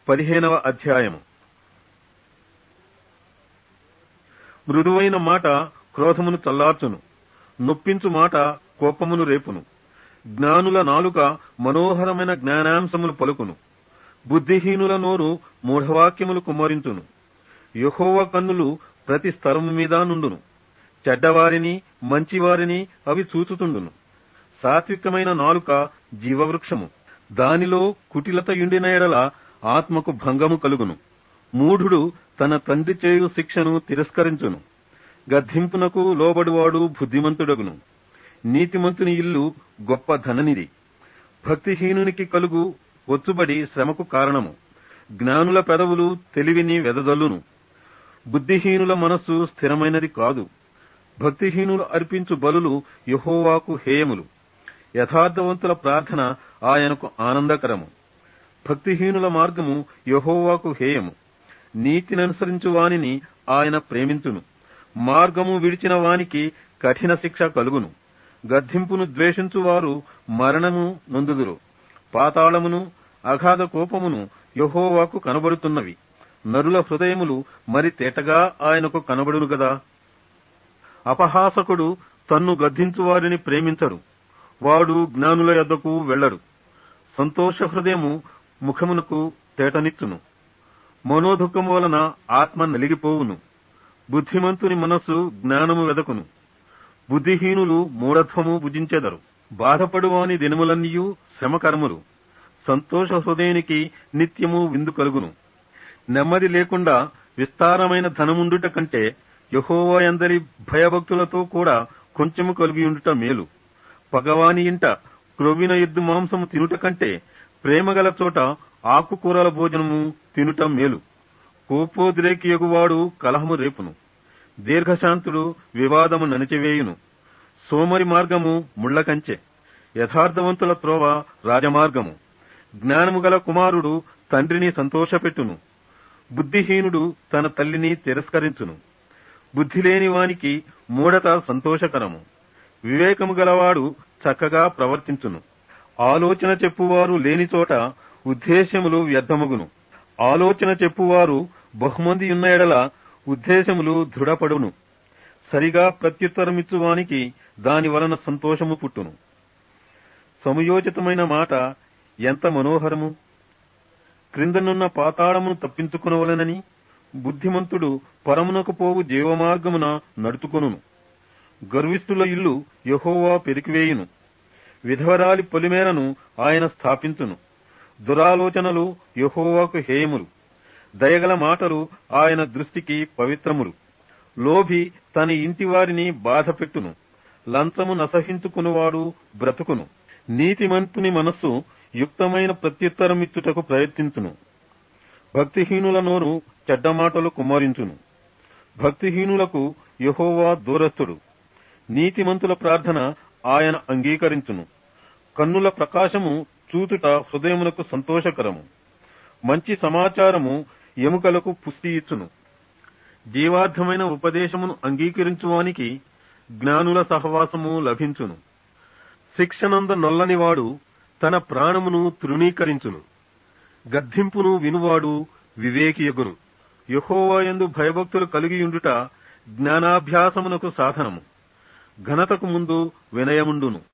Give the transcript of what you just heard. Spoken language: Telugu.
పదిహేనవ అధ్యాయము మృదువైన మాట క్రోధమును చల్లార్చును నొప్పించు మాట కోపమును రేపును జ్ఞానుల నాలుక మనోహరమైన జ్ఞానాంశములు పలుకును బుద్ధిహీనుల నోరు మూఢవాక్యములు కుమ్మరించును యహోవ కన్నులు ప్రతి స్థలము మీద నుండును చెడ్డవారిని మంచివారిని అవి చూచుతుండును సాత్వికమైన నాలుక జీవవృక్షము దానిలో కుటిలత యుండిన ఎడల ఆత్మకు భంగము కలుగును మూఢుడు తన తండ్రి చేయు శిక్షను తిరస్కరించును గద్దింపునకు లోబడివాడు బుద్ధిమంతుడగును నీతిమంతుని ఇల్లు గొప్ప ధననిది భక్తిహీనునికి కలుగు ఒచ్చుబడి శ్రమకు కారణము జ్ఞానుల పెదవులు తెలివిని వెదజల్లును బుద్ధిహీనుల మనస్సు స్థిరమైనది కాదు భక్తిహీనులు అర్పించు బలులు యహోవాకు హేయములు యథార్థవంతుల ప్రార్థన ఆయనకు ఆనందకరము భక్తిహీనుల మార్గము యహోవాకు హేయము నీతిననుసరించు వానిని ఆయన ప్రేమించును మార్గము విడిచిన వానికి కఠిన శిక్ష కలుగును గద్దింపును ద్వేషించు వారు మరణము నొందుదురు పాతాళమును అగాధ కోపమును యహోవాకు కనబడుతున్నవి నరుల హృదయములు మరి తేటగా ఆయనకు కనబడును గదా అపహాసకుడు తన్ను గద్దించు వారిని ప్రేమించడు వాడు జ్ఞానుల యొద్దకు వెళ్లడు సంతోష హృదయము ముఖమునకు తేటనిచ్చును మనోదుఖము వలన ఆత్మ నలిగిపోవును బుద్ధిమంతుని మనస్సు జ్ఞానము వెదకును బుద్ధిహీనులు మూఢత్వము భుజించెదరు బాధపడువాని దినములన్నీయు శ్రమకరములు సంతోష హృదయానికి నిత్యము విందు కలుగును నెమ్మది లేకుండా విస్తారమైన ధనముండుట కంటే యహోవా ఎందరి భయభక్తులతో కూడా కొంచెము కలిగి ఉండుట మేలు పగవాని ఇంట క్రొవ్విన ఎద్దు మాంసము తినుట కంటే ప్రేమగల చోట ఆకుకూరల భోజనము తినుట మేలు కోపోద్రేకి ఎగువాడు కలహము రేపును దీర్ఘశాంతుడు వివాదము ననిచివేయును సోమరి మార్గము ముళ్లకంచె యథార్థవంతుల త్రోవ రాజమార్గము జ్ఞానము గల కుమారుడు తండ్రిని సంతోషపెట్టును బుద్ధిహీనుడు తన తల్లిని తిరస్కరించును బుద్ధి లేని వానికి మూఢత సంతోషకరము వివేకము గలవాడు చక్కగా ప్రవర్తించును ఆలోచన చెప్పువారు లేని చోట ఉద్దేశ్యములు వ్యర్థమగును ఆలోచన చెప్పువారు బహుమంది ఉన్న ఎడల ఉద్దేశములు దృఢపడును సరిగా ప్రత్యుత్తరమిచ్చువానికి దాని వలన సంతోషము పుట్టును సమయోచితమైన మాట ఎంత మనోహరము క్రిందనున్న పాతాళమును తప్పించుకునవలనని బుద్ధిమంతుడు పరమునకు పోవు జీవమార్గమున నడుచుకొనును గర్విష్ఠుల ఇల్లు యహోవా పెరికివేయును విధవరాలి పొలిమేరను ఆయన స్థాపించును దురాలోచనలు యహోవాకు హేయములు దయగల మాటలు ఆయన దృష్టికి పవిత్రములు లోభి తన ఇంటి వారిని బాధపెట్టును లంచము నసహించుకునివాడు బ్రతుకును నీతిమంతుని మనస్సు యుక్తమైన ప్రత్యుత్తరమిచ్చుటకు ప్రయత్నించును భక్తిహీనుల నోరు చెడ్డ మాటలు కుమ్మరించును భక్తిహీనులకు యహోవా దూరస్థుడు నీతిమంతుల ప్రార్థన ఆయన అంగీకరించును కన్నుల ప్రకాశము చూచుట హృదయమునకు సంతోషకరము మంచి సమాచారము ఎముకలకు పుష్టి ఇచ్చును జీవార్థమైన ఉపదేశమును అంగీకరించువానికి జ్ఞానుల సహవాసము లభించును శిక్షనంద నొల్లనివాడు తన ప్రాణమును తృణీకరించును గద్దింపును వినువాడు వివేకియగును యహోవాయందు భయభక్తులు కలిగియుండుట జ్ఞానాభ్యాసమునకు సాధనము ఘనతకు ముందు వినయముండును